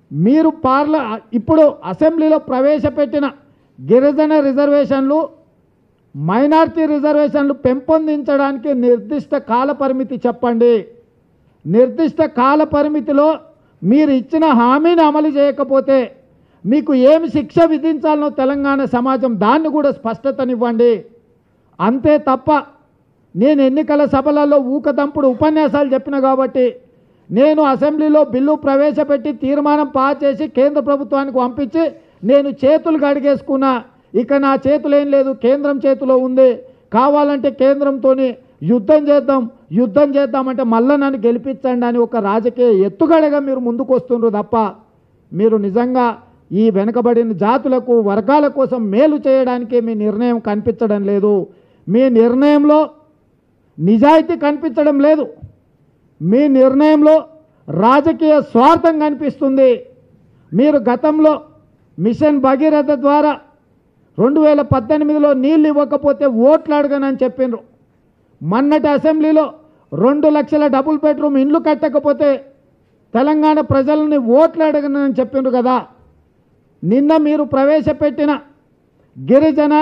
మీరు పార్ల ఇప్పుడు అసెంబ్లీలో ప్రవేశపెట్టిన గిరిజన రిజర్వేషన్లు మైనార్టీ రిజర్వేషన్లు పెంపొందించడానికి నిర్దిష్ట కాల పరిమితి చెప్పండి నిర్దిష్ట కాల పరిమితిలో మీరు ఇచ్చిన హామీని అమలు చేయకపోతే మీకు ఏమి శిక్ష విధించాలనో తెలంగాణ సమాజం దాన్ని కూడా స్పష్టతనివ్వండి అంతే తప్ప నేను ఎన్నికల సభలలో ఊకదంపుడు ఉపన్యాసాలు చెప్పిన కాబట్టి నేను అసెంబ్లీలో బిల్లు ప్రవేశపెట్టి తీర్మానం పాస్ చేసి కేంద్ర ప్రభుత్వానికి పంపించి నేను చేతులు గడిగేసుకున్నా ఇక నా చేతులు ఏం లేదు కేంద్రం చేతిలో ఉంది కావాలంటే కేంద్రంతో యుద్ధం చేద్దాం యుద్ధం చేద్దామంటే మళ్ళీ నన్ను గెలిపించండి అని ఒక రాజకీయ ఎత్తుగడగా మీరు ముందుకు వస్తుండ్రు తప్ప మీరు నిజంగా ఈ వెనుకబడిన జాతులకు వర్గాల కోసం మేలు చేయడానికి మీ నిర్ణయం కనిపించడం లేదు మీ నిర్ణయంలో నిజాయితీ కనిపించడం లేదు మీ నిర్ణయంలో రాజకీయ స్వార్థం కనిపిస్తుంది మీరు గతంలో మిషన్ భగీరథ ద్వారా రెండు వేల పద్దెనిమిదిలో నీళ్ళు ఇవ్వకపోతే ఓట్లు అడగనని చెప్పిండ్రు మొన్నటి అసెంబ్లీలో రెండు లక్షల డబుల్ బెడ్రూమ్ ఇండ్లు కట్టకపోతే తెలంగాణ ప్రజలని ఓట్లు అడగనని చెప్పిండ్రు కదా నిన్న మీరు ప్రవేశపెట్టిన గిరిజన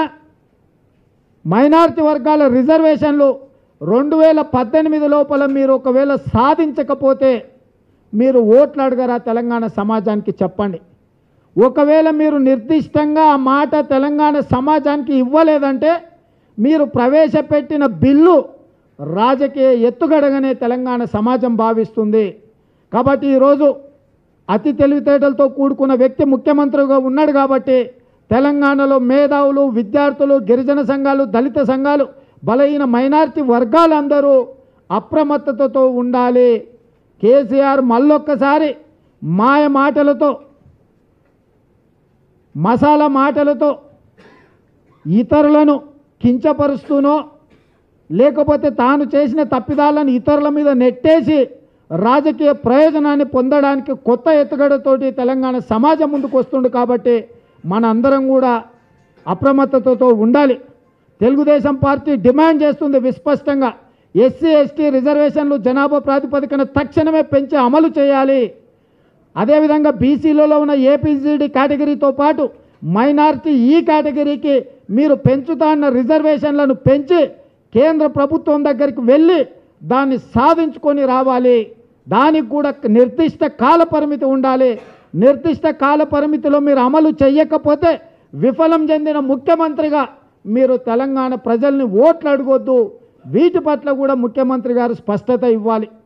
మైనారిటీ వర్గాల రిజర్వేషన్లు రెండు వేల పద్దెనిమిది లోపల మీరు ఒకవేళ సాధించకపోతే మీరు ఓట్లు అడగరా తెలంగాణ సమాజానికి చెప్పండి ఒకవేళ మీరు నిర్దిష్టంగా ఆ మాట తెలంగాణ సమాజానికి ఇవ్వలేదంటే మీరు ప్రవేశపెట్టిన బిల్లు రాజకీయ ఎత్తుగడగానే తెలంగాణ సమాజం భావిస్తుంది కాబట్టి ఈరోజు అతి తెలివితేటలతో కూడుకున్న వ్యక్తి ముఖ్యమంత్రిగా ఉన్నాడు కాబట్టి తెలంగాణలో మేధావులు విద్యార్థులు గిరిజన సంఘాలు దళిత సంఘాలు బలహీన మైనారిటీ వర్గాలందరూ అప్రమత్తతతో ఉండాలి కేసీఆర్ మళ్ళొక్కసారి మాయ మాటలతో మసాలా మాటలతో ఇతరులను కించపరుస్తూనో లేకపోతే తాను చేసిన తప్పిదాలను ఇతరుల మీద నెట్టేసి రాజకీయ ప్రయోజనాన్ని పొందడానికి కొత్త ఎత్తుగడతోటి తెలంగాణ సమాజం ముందుకు వస్తుంది కాబట్టి మన అందరం కూడా అప్రమత్తతతో ఉండాలి తెలుగుదేశం పార్టీ డిమాండ్ చేస్తుంది విస్పష్టంగా ఎస్సీ ఎస్టీ రిజర్వేషన్లు జనాభా ప్రాతిపదికన తక్షణమే పెంచి అమలు చేయాలి అదేవిధంగా బీసీలలో ఉన్న ఏపీజీడీ కేటగిరీతో పాటు మైనారిటీ ఈ కేటగిరీకి మీరు పెంచుతా అన్న రిజర్వేషన్లను పెంచి కేంద్ర ప్రభుత్వం దగ్గరికి వెళ్ళి దాన్ని సాధించుకొని రావాలి దానికి కూడా నిర్దిష్ట కాల పరిమితి ఉండాలి నిర్దిష్ట కాల పరిమితిలో మీరు అమలు చేయకపోతే విఫలం చెందిన ముఖ్యమంత్రిగా మీరు తెలంగాణ ప్రజల్ని ఓట్లు అడగొద్దు వీటి పట్ల కూడా ముఖ్యమంత్రి గారు స్పష్టత ఇవ్వాలి